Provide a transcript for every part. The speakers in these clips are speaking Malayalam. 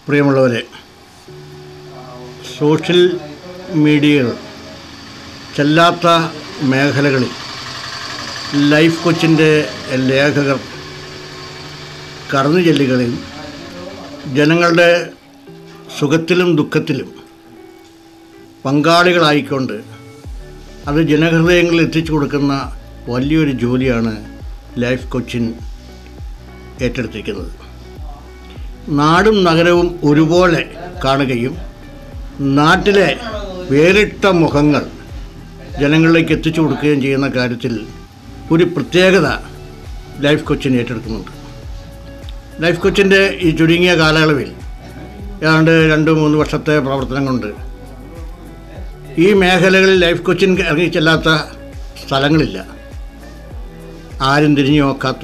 പ്രിയമുള്ളവരെ സോഷ്യൽ മീഡിയകൾ ചെല്ലാത്ത മേഖലകളിൽ ലൈഫ് കൊച്ചിൻ്റെ ലേഖകർ കടന്നു ചെല്ലുകയും ജനങ്ങളുടെ സുഖത്തിലും ദുഃഖത്തിലും പങ്കാളികളായിക്കൊണ്ട് അത് ജനഹൃദയങ്ങളിൽ എത്തിച്ചു കൊടുക്കുന്ന വലിയൊരു ജോലിയാണ് ലൈഫ് കൊച്ചിൻ ഏറ്റെടുത്തിരിക്കുന്നത് നാടും നഗരവും ഒരുപോലെ കാണുകയും നാട്ടിലെ വേറിട്ട മുഖങ്ങൾ ജനങ്ങളിലേക്ക് എത്തിച്ചു കൊടുക്കുകയും ചെയ്യുന്ന കാര്യത്തിൽ ഒരു പ്രത്യേകത ലൈഫ് കൊച്ചിൻ ഏറ്റെടുക്കുന്നുണ്ട് ലൈഫ് കൊച്ചിൻ്റെ ഈ ചുരുങ്ങിയ കാലയളവിൽ ഏതാണ്ട് രണ്ട് മൂന്ന് വർഷത്തെ പ്രവർത്തനം കൊണ്ട് ഈ മേഖലകളിൽ ലൈഫ് കൊച്ചിൻ ഇറങ്ങിച്ചെല്ലാത്ത സ്ഥലങ്ങളില്ല ആരും തിരിഞ്ഞു നോക്കാത്ത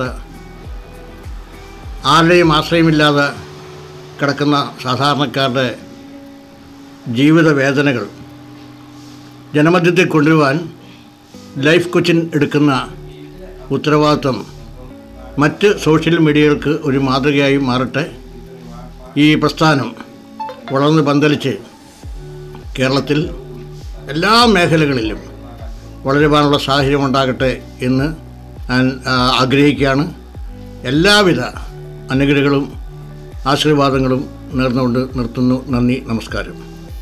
ആരുടെയും ആശ്രയമില്ലാതെ കിടക്കുന്ന സാധാരണക്കാരുടെ ജീവിത വേദനകൾ ജനമധ്യത്തിൽ കൊണ്ടുവരുവാൻ ലൈഫ് കൊച്ചിൻ എടുക്കുന്ന ഉത്തരവാദിത്വം മറ്റ് സോഷ്യൽ മീഡിയകൾക്ക് ഒരു മാതൃകയായി മാറട്ടെ ഈ പ്രസ്ഥാനം വളർന്ന് പന്തലിച്ച് കേരളത്തിൽ എല്ലാ മേഖലകളിലും വളരുവാനുള്ള സാഹചര്യം ഉണ്ടാകട്ടെ എന്ന് ഞാൻ ആ, ആഗ്രഹിക്കുകയാണ് എല്ലാവിധ അനുഗ്രഹങ്ങളും ആശീർവാദങ്ങളും നേർന്നുകൊണ്ട് നിർത്തുന്നു നന്ദി നമസ്കാരം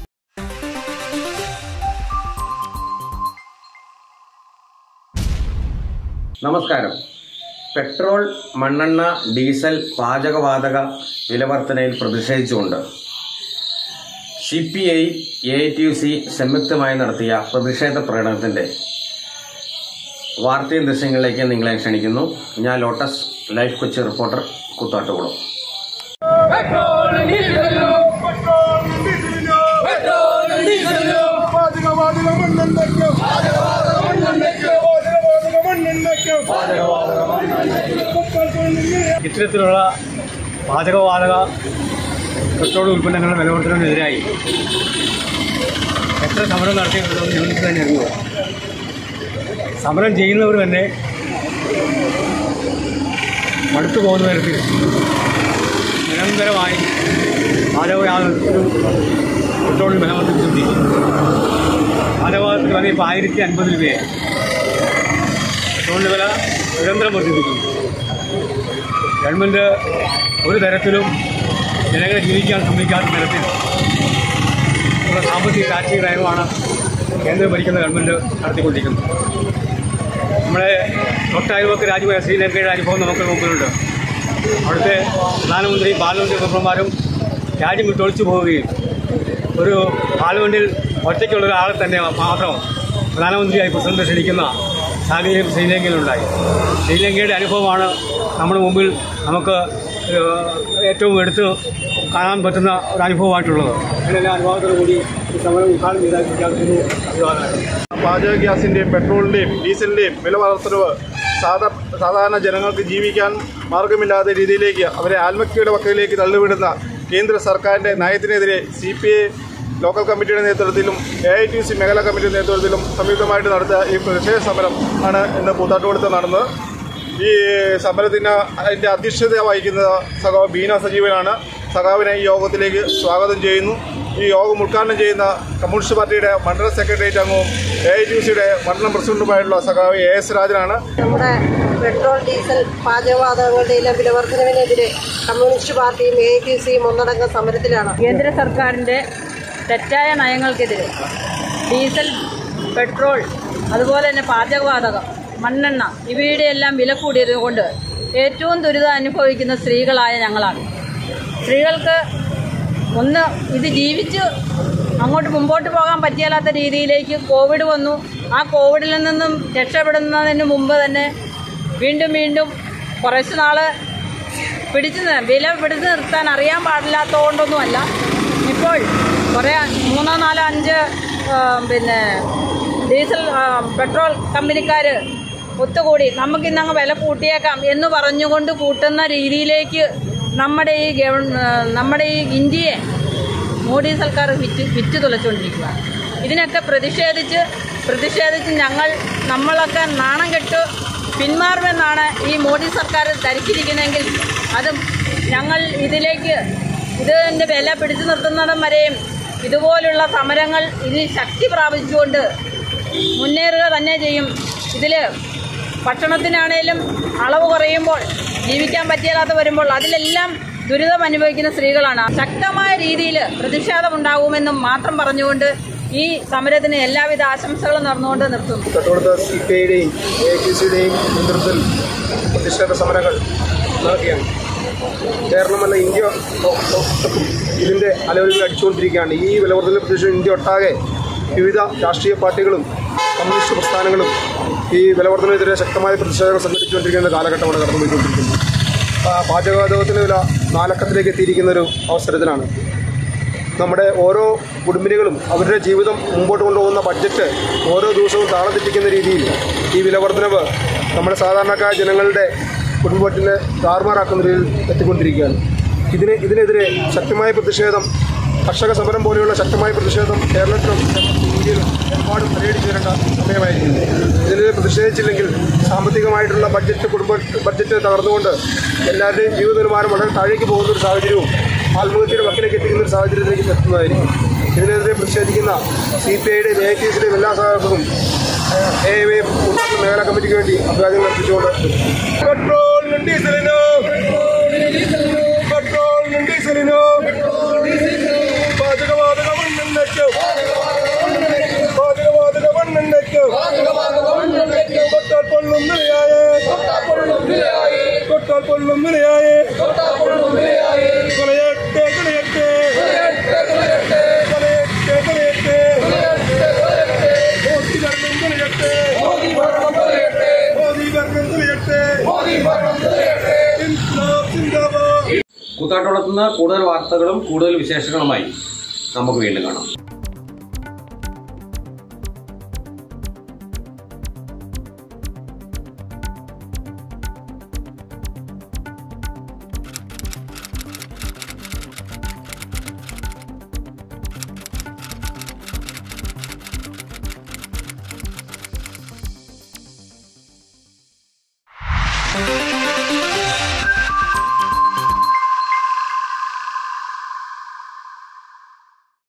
നമസ്കാരം പെട്രോൾ മണ്ണെണ്ണ ഡീസൽ പാചകവാതക വിലവർധനയിൽ പ്രതിഷേധിച്ചുകൊണ്ട് C P I A T U C സംയുക്തമായി നടത്തിയ പ്രതിഷേധ പ്രകടനത്തിന്റെ വാർത്തയും ദൃശ്യങ്ങളിലേക്ക് നിങ്ങളെ ക്ഷണിക്കുന്നു ഞാൻ Lotus Life Kochi reporter Koothattukulam ഇത്തരത്തിലുള്ള പാചകവാതക പെട്രോൾ ഉൽപ്പന്നങ്ങളുടെ വിലവർദ്ധനവിനെതിരായി എത്ര സമരം നടത്തിയിട്ടുണ്ടെന്ന് നിങ്ങൾക്ക് തന്നെ അറിയുമോ സമരം ചെയ്യുന്നവർ തന്നെ മടുത്തു പോകുന്ന തരത്തിൽ നിരന്തരമായി പാചകവാതകത്തിലും പെട്രോളിൽ വില വർദ്ധിപ്പിച്ചുകൊണ്ടിരിക്കുന്നു പാചകവാതകത്തിന് വില ഇപ്പോൾ ആയിരത്തി അൻപത് രൂപയായി പെട്രോളിൻ്റെ വില നിരന്തരം വർദ്ധിപ്പിക്കുന്നു ഗവൺമെൻറ് ഒരു തരത്തിലും ജനങ്ങളെ ജീവിക്കാൻ സമ്മതിക്കാത്ത തരത്തിൽ ഉള്ള സാമ്പത്തിക രാഷ്ട്രീയ നയമാണ് കേന്ദ്രം ഭരിക്കുന്ന ഗവൺമെൻറ് നടത്തിക്കൊണ്ടിരിക്കുന്നത് നമ്മുടെ തൊട്ടയൽവക്ക് രാജ്യമായ ശ്രീലങ്കയുടെ അനുഭവം നമുക്ക് മുമ്പിലുണ്ട് അവിടുത്തെ പ്രധാനമന്ത്രി പാർലമെൻറ്റ് മെമ്പർമാരും രാജ്യം വിട്ടൊളിച്ചു പോവുകയും ഒരു പാർലമെൻറ്റിൽ ഒറ്റയ്ക്കുള്ള ഒരാളെ തന്നെ മാത്രം പ്രധാനമന്ത്രിയായി പ്രസിഡന്റ് ക്ഷണിക്കുന്ന സാഹചര്യം ശ്രീലങ്കയിലുണ്ടായി ശ്രീലങ്കയുടെ അനുഭവമാണ് നമ്മുടെ മുമ്പിൽ നമുക്ക് ഏഹ്, ഏറ്റവും എടുത്ത് കാണാൻ പറ്റുന്ന ഒരു അനുഭവമായിട്ടുള്ളത് അങ്ങനെ അനുഭവത്തോടു കൂടി ഈ സമരം ഉദ്ഘാടനം ചെയ്താൽ പ്രഖ്യാപിക്കുന്നു അഭിവാദനം പാചക ഗ്യാസിൻ്റെയും പെട്രോളിൻ്റെയും ഡീസലിൻ്റെയും വില വർധനവ് സാധാ സാധാരണ ജനങ്ങൾക്ക് ജീവിക്കാൻ മാർഗമില്ലാത്ത രീതിയിലേക്ക് അവരെ ആത്മഹത്യയുടെ വക്കയിലേക്ക് തള്ളിവിടുന്ന കേന്ദ്ര സർക്കാരിൻ്റെ നയത്തിനെതിരെ സി പി ഐ ലോക്കൽ കമ്മിറ്റിയുടെ നേതൃത്വത്തിലും എ ഐ ടി സി മേഖലാ കമ്മിറ്റിയുടെ നേതൃത്വത്തിലും സംയുക്തമായിട്ട് നടത്തിയ ഈ പ്രതിഷേധ സമരം ആണ് ഇന്ന് പൂത്താട്ടുകൊടുത്ത് നടന്നത് ഈ സമരത്തിന് അതിൻ്റെ അധ്യക്ഷത വഹിക്കുന്നത് സഖാവ് ബീന സജീവനാണ് സഖാവിനെ ഈ യോഗത്തിലേക്ക് സ്വാഗതം ചെയ്യുന്നു ഈ യോഗം ഉദ്ഘാടനം ചെയ്യുന്ന കമ്മ്യൂണിസ്റ്റ് പാർട്ടിയുടെ മണ്ഡലം സെക്രട്ടേറിയറ്റ് അംഗവും എ ഐ ടി സിയുടെ മണ്ഡലം പ്രസിഡന്റുമായിട്ടുള്ള സഖാവ് എ എസ് രാജനാണ് നമ്മുടെ പെട്രോൾ ഡീസൽ പാചകവാതകങ്ങളുടെയും വിലവർദ്ധനവിനെതിരെ കമ്മ്യൂണിസ്റ്റ് പാർട്ടിയും എ ടി സിയും ഒന്നടങ്കം സമരത്തിലാണ് കേന്ദ്ര സർക്കാരിൻ്റെ തെറ്റായ നയങ്ങൾക്കെതിരെ ഡീസൽ പെട്രോൾ അതുപോലെ തന്നെ പാചകവാതകം മണ്ണെണ്ണ ഇവയുടെ എല്ലാം വില കൂടിയത് കൊണ്ട് ഏറ്റവും ദുരിതം അനുഭവിക്കുന്ന സ്ത്രീകളായ ഞങ്ങളാണ് സ്ത്രീകൾക്ക് ഒന്ന് ഇത് ജീവിച്ച് അങ്ങോട്ട് മുമ്പോട്ട് പോകാൻ പറ്റിയാലാത്ത രീതിയിലേക്ക് കോവിഡ് വന്നു ആ കോവിഡിൽ നിന്നും രക്ഷപ്പെടുന്നതിന് മുമ്പ് തന്നെ വീണ്ടും വീണ്ടും കുറച്ച് നാള് പിടിച്ചു നി- വില പിടിച്ചു നിർത്താൻ അറിയാൻ പാടില്ലാത്തതുകൊണ്ടൊന്നുമല്ല ഇപ്പോൾ കുറേ മൂന്നോ നാലോ അഞ്ച് ആ, പിന്നെ ഡീസൽ ആ, പെട്രോൾ കമ്പനിക്കാർ ഒത്തുകൂടി നമുക്കിന്നങ്ങ് വില കൂട്ടിയേക്കാം എന്ന് പറഞ്ഞുകൊണ്ട് കൂട്ടുന്ന രീതിയിലേക്ക് നമ്മുടെ ഈ ഗവ നമ്മുടെ ഈ ഇന്ത്യയെ മോഡി സർക്കാർ വിറ്റ് വിറ്റ് തുലച്ചുകൊണ്ടിരിക്കുക ഇതിനൊക്കെ പ്രതിഷേധിച്ച് പ്രതിഷേധിച്ച് ഞങ്ങൾ നമ്മളൊക്കെ നാണം കെട്ട് പിന്മാറുമെന്നാണ് ഈ മോഡി സർക്കാർ ധരിച്ചിരിക്കുന്നതെങ്കിൽ അതും ഞങ്ങൾ ഇതിലേക്ക് ഇതിന്റെ വില പിടിച്ചു നിർത്തുന്നിടം വരെയും ഇതുപോലുള്ള സമരങ്ങൾ ഇനി ശക്തി പ്രാപിച്ചുകൊണ്ട് മുന്നേറുക തന്നെ ചെയ്യും ഇതിൽ ഭക്ഷണത്തിനാണേലും അളവ് കുറയുമ്പോൾ ജീവിക്കാൻ പറ്റിയാലാത്ത വരുമ്പോൾ അതിലെല്ലാം ദുരിതം അനുഭവിക്കുന്ന സ്ത്രീകളാണ് ശക്തമായ രീതിയിൽ പ്രതിഷേധമുണ്ടാകുമെന്നും മാത്രം പറഞ്ഞുകൊണ്ട് ഈ സമരത്തിന് എല്ലാവിധ ആശംസകളും നടന്നുകൊണ്ട് നിർത്തുന്നു തൊട്ടടുത്ത സി പി ഐയുടെയും എ കെ സിയുടെയും നേതൃത്വത്തിൽ പ്രതിഷേധ സമരങ്ങൾ നടക്കുകയാണ് കേരളമല്ല ഇന്ത്യ ഇതിൻ്റെ അലവലുകൾ അടിച്ചുകൊണ്ടിരിക്കുകയാണ് ഈ വിലവർദ്ധന പ്രതിഷേധം ഇന്ത്യ ഒട്ടാകെ വിവിധ രാഷ്ട്രീയ പാർട്ടികളും കമ്മ്യൂണിസ്റ്റ് പ്രസ്ഥാനങ്ങളും ഈ വിലവർദ്ധനത്തിനെതിരെ ശക്തമായ പ്രതിഷേധങ്ങൾ സംഘടിച്ചുകൊണ്ടിരിക്കുന്ന കാലഘട്ടമാണ് കടന്നുപോയിക്കൊണ്ടിരിക്കുന്നത് ആ, പാചകവാതകത്തിൻ്റെ വില നാലക്കത്തിലേക്ക് എത്തിയിരിക്കുന്ന ഒരു അവസരത്തിലാണ് നമ്മുടെ ഓരോ കുടുംബിനികളും അവരുടെ ജീവിതം മുമ്പോട്ട് കൊണ്ടുപോകുന്ന ബഡ്ജറ്റ് ഓരോ ദിവസവും താളം തെറ്റിക്കുന്ന രീതിയിൽ ഈ വിലവർദ്ധനവ് നമ്മുടെ സാധാരണക്കാരായ ജനങ്ങളുടെ കുടുംബത്തിനെ താറുമാറാക്കുന്ന രീതിയിൽ എത്തിക്കൊണ്ടിരിക്കുകയാണ് ഇതിന് ഇതിനെതിരെ ശക്തമായ പ്രതിഷേധം കർഷക സമരം പോലെയുള്ള ശക്തമായ പ്രതിഷേധം കേരളത്തിലും ഇന്ത്യയിലും ഒരുപാട് പരിഗണിച്ചു വരേണ്ട സമയമായിരിക്കുന്നു ഇതിനെതിരെ പ്രതിഷേധിച്ചില്ലെങ്കിൽ സാമ്പത്തികമായിട്ടുള്ള ബഡ്ജറ്റ് കുടുംബ ബഡ്ജറ്റ് തകർന്നുകൊണ്ട് എല്ലാവരുടെയും ജീവിത നിലവാരം വളരെ താഴേക്ക് പോകുന്ന ഒരു സാഹചര്യവും ആത്മഹത്യയുടെ വക്കിലേക്ക് എത്തിക്കുന്ന ഒരു സാഹചര്യത്തിലേക്ക് എത്തുന്നതായിരിക്കും ഇതിനെതിരെ പ്രതിഷേധിക്കുന്ന സി പി ഐയുടെയും എ ടി എസിയുടെയും എല്ലാ സഹകരണവും എ വൈ മുന്നോട്ട് മേഖലാ കമ്മിറ്റിക്ക് വേണ്ടി അഭിവാദ്യങ്ങൾ അർപ്പിച്ചുകൊണ്ട് പെട്രോളിനും ഡീസലിനോ പെട്രോളിനും ഡീസലിനോ പാചകവാതക മണ്ണെണ്ണയ്ക്ക് പാചകവാതക മണ്ണെണ്ണയ്ക്ക് തൊട്ടാൽ പൊള്ളും വിലയായേ തൊട്ടാൽ പൊള്ളും വിലയായേ കൊലയട്ടെ കൊലയട്ടെ കൊലയട്ടെ കൊലയട്ടെ മോദി ഭരണം കൊലയട്ടെ മോദി ഭരണം കൊലയട്ടെ ഇൻക്ലാബ് സിന്ദാബാദ് കൂത്താട്ടോളത്തുനിന്ന് കൂടുതൽ വാർത്തകളും കൂടുതൽ വിശേഷങ്ങളുമായി നമുക്ക് വീണ്ടും കാണാം